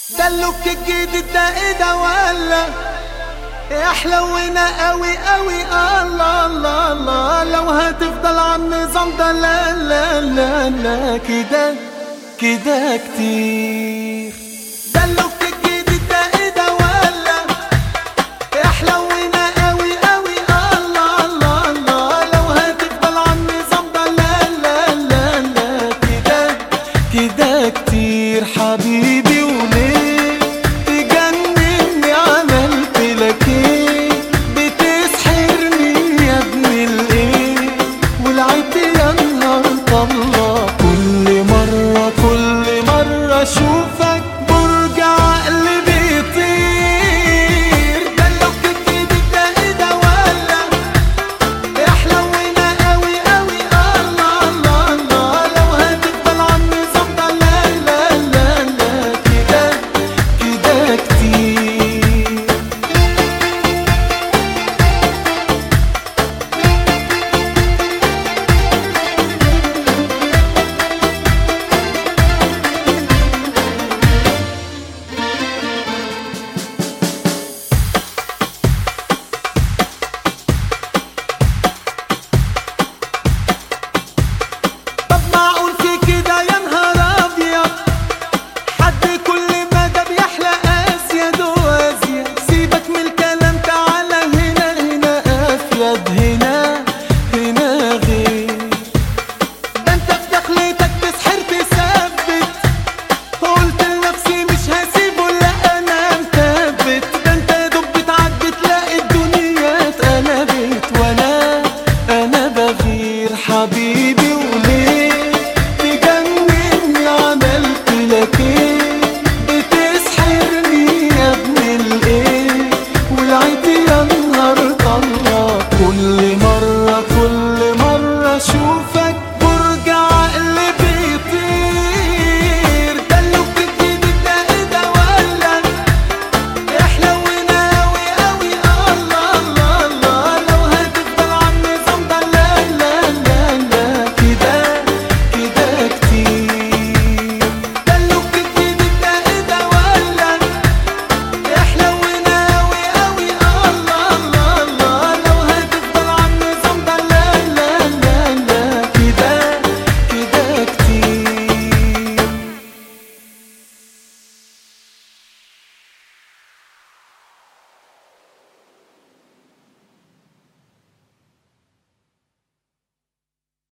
ده اللوك الجديد ده ايه ده ولا يا حلونا قوي قوي الله الله الله لو هتفضل على النظام ده لا لا لا لا كده كده كتير ده اللوك الجديد ده ايه ده ولا يا حلونا قوي قوي الله الله الله لو هتفضل على النظام ده لا لا لا لا كده كده كتير حبيبي وليه تجنني عملت لك ايه بتسحرني يا ابن الايه ولعبت يا نهار طلع كل مرة كل مرة اشوف